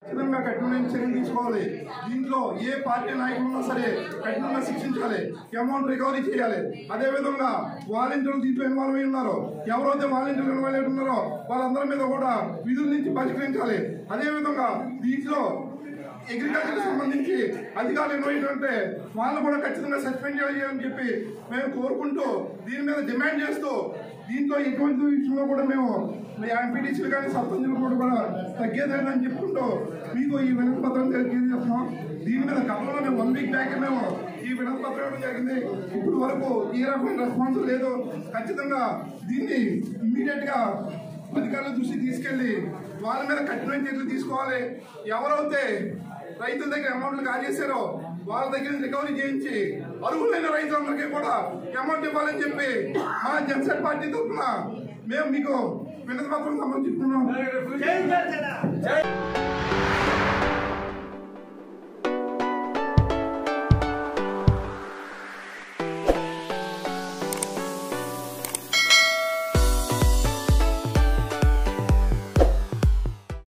ఖచ్చితంగా కఠినమైన చర్యలు తీసుకోవాలి దీంట్లో ఏ పార్టీ నాయకులు ఉన్నా సరే కఠినంగా శిక్షించాలి అమౌంట్ రికవరీ చేయాలి అదే విధంగా వాలంటీర్లు దీంట్లో ఇన్వాల్వ్ అయి ఉన్నారు ఎవరైతే వాలంటీర్లు ఇన్వాల్వ్ అయి ఉన్నారో వాళ్ళందరి మీద కూడా విధుల నుంచి బహిష్కరించాలి అదే విధంగా దీంట్లో అగ్రికల్చర్ సంబంధించి అధికారులు ఏమైందంటే వాళ్ళు కూడా ఖచ్చితంగా సస్పెండ్ చేయాలని చెప్పి మేము కోరుకుంటూ దీని మీద డిమాండ్ చేస్తూ దీంతో ఎటువంటి విషయంలో కూడా మేము ఎంపీటీసీలు కానీ సర్పంచులు కూడా కూడా తగ్గేదేనని చెప్పుకుంటూ మీకు ఈ వినతి పత్రం తెలియజేస్తున్నాం దీని మీద గతంలో మేము వన్ వీక్ బ్యాక్ మేము ఈ వినతి పత్రం ఇవ్వడం జరిగింది ఇప్పుడు వరకు ఏ రకమైన రెస్పాన్స్ లేదు ఖచ్చితంగా దీన్ని ఇమీడియట్ గా అధికారుల దృష్టికి తీసుకెళ్లి వాళ్ళ మీద కఠినమైన చర్యలు తీసుకోవాలి ఎవరైతే రైతుల దగ్గర అమౌంట్లు కాజేశారో వాళ్ళ దగ్గర నుంచి రికవరీ చేయించి అర్హులైన రైతులందరికీ కూడా అమౌంట్ ఇవ్వాలని చెప్పి మా జనసేన పార్టీ తరఫున మేము మీకు వినతి పత్రం సమర్పించుకున్నాం జై జనసేన